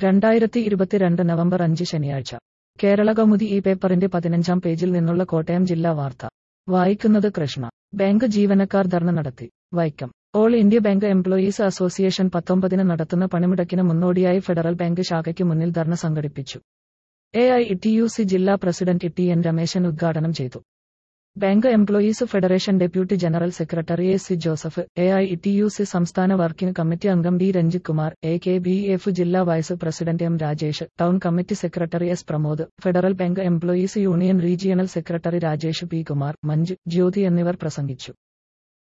രണ്ടായിരത്തി ഇരുപത്തിരണ്ട് നവംബർ അഞ്ച് ശനിയാഴ്ച കേരള കൗമുദി ഈ പേപ്പറിന്റെ പതിനഞ്ചാം പേജിൽ നിന്നുള്ള കോട്ടയം ജില്ലാ വാർത്ത വായിക്കുന്നത് കൃഷ്ണ ബാങ്ക് ജീവനക്കാർ ധർണ നടത്തി Vaikom all India bank employees association പത്തൊമ്പതിന് നടത്തുന്ന പണിമുടക്കിന് മുന്നോടിയായി ഫെഡറൽ ബാങ്ക് ശാഖയ്ക്ക് മുന്നിൽ ധർണ സംഘടിപ്പിച്ചു A I T U C ജില്ലാ പ്രസിഡന്റ് ടി എൻ രമേശൻ ഉദ്ഘാടനം ചെയ്തു bank employees federation deputy general secretary A C Joseph A I T U C സംസ്ഥാന വർക്കിംഗ് കമ്മിറ്റി അംഗം D Ranjith Kumar A K B F ജില്ലാ vice president M Rajesh town committee secretary S Pramod federal bank employees union regional secretary Rajesh P Kumar Manju Jyothi എന്നിവർ പ്രസംഗിച്ചു